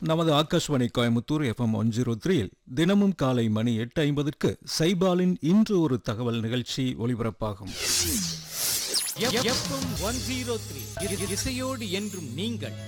நமது Akashvani Coimbatore FM one zero த்ரீயில் தினமும் காலை மணி எட்டு ஐம்பதுக்கு சைபாலின் இன்று ஒரு தகவல் நிகழ்ச்சி ஒலிபரப்பாகும் எஃப்எம் ஒன் ஜீரோ த்ரீ இசையோடு என்றும் நீங்கள்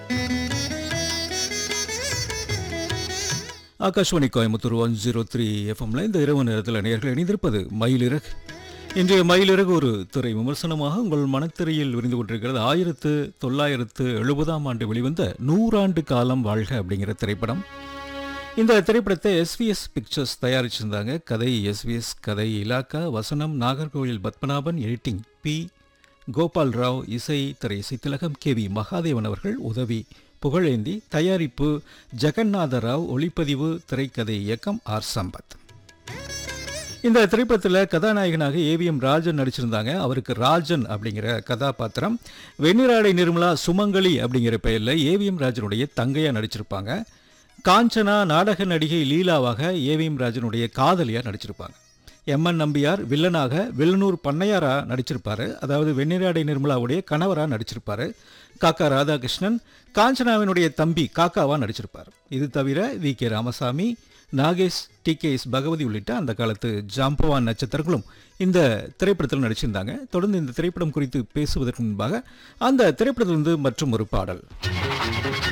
Akashvani Coimbatore one zero three எஃப்எம்ல இந்த இரவு நேரத்தில் நேர்கள் இணைந்திருப்பது மயிலிறகு இன்றைய மயிலிறகு ஒரு திரை விமர்சனமாக உங்கள் மனத்திரையில் விரிந்து கொண்டிருக்கிறது ஆயிரத்து தொள்ளாயிரத்து எழுபதாம் ஆண்டு வெளிவந்த நூறாண்டு காலம் வாழ்க அப்படிங்கிற திரைப்படம் இந்த திரைப்படத்தை எஸ்விஎஸ் பிக்சர்ஸ் தயாரிச்சிருந்தாங்க கதை எஸ்விஎஸ் கதை இலாக்கா வசனம் நாகர்கோவில் பத்மநாபன் எடிட்டிங் பி கோபால் ராவ் இசை திரை இசைத்திலகம் கே வி மகாதேவன் அவர்கள் உதவி புகழேந்தி தயாரிப்பு ஜெகநாத ராவ் ஒளிப்பதிவு திரைக்கதை இயக்கம் ஆர் சம்பத் இந்த திரைப்படத்தில் கதாநாயகனாக ஏவிஎம் ராஜன் நடிச்சிருந்தாங்க அவருக்கு ராஜன் அப்படிங்கிற கதாபாத்திரம் வெண்ணிராடை நிர்மலா சுமங்கலி அப்படிங்கிற பெயரில் ஏவிஎம் ராஜனுடைய தங்கையாக நடிச்சிருப்பாங்க காஞ்சனா நாடக நடிகை லீலாவாக ஏவிஎம் ராஜனுடைய காதலியாக நடிச்சிருப்பாங்க எம்என் நம்பியார் வில்லனாக வில்லனூர் பண்ணையாரா நடிச்சிருப்பாரு அதாவது வெண்ணிராடை நிர்மலாவுடைய கணவராக நடிச்சிருப்பாரு காக்கா ராதாகிருஷ்ணன் காஞ்சனாவினுடைய தம்பி காக்காவா நடிச்சிருப்பார் இது தவிர V K Ramasamy Nagesh T K S Bhagavathi உள்ளிட்ட அந்த காலத்து ஜாம்பவான் நட்சத்திரங்களும் இந்த திரைப்படத்தில் நடிச்சிருந்தாங்க தொடர்ந்து இந்த திரைப்படம் குறித்து பேசுவதற்கு முன்பாக அந்த திரைப்படத்திலிருந்து மற்றும் ஒரு பாடல்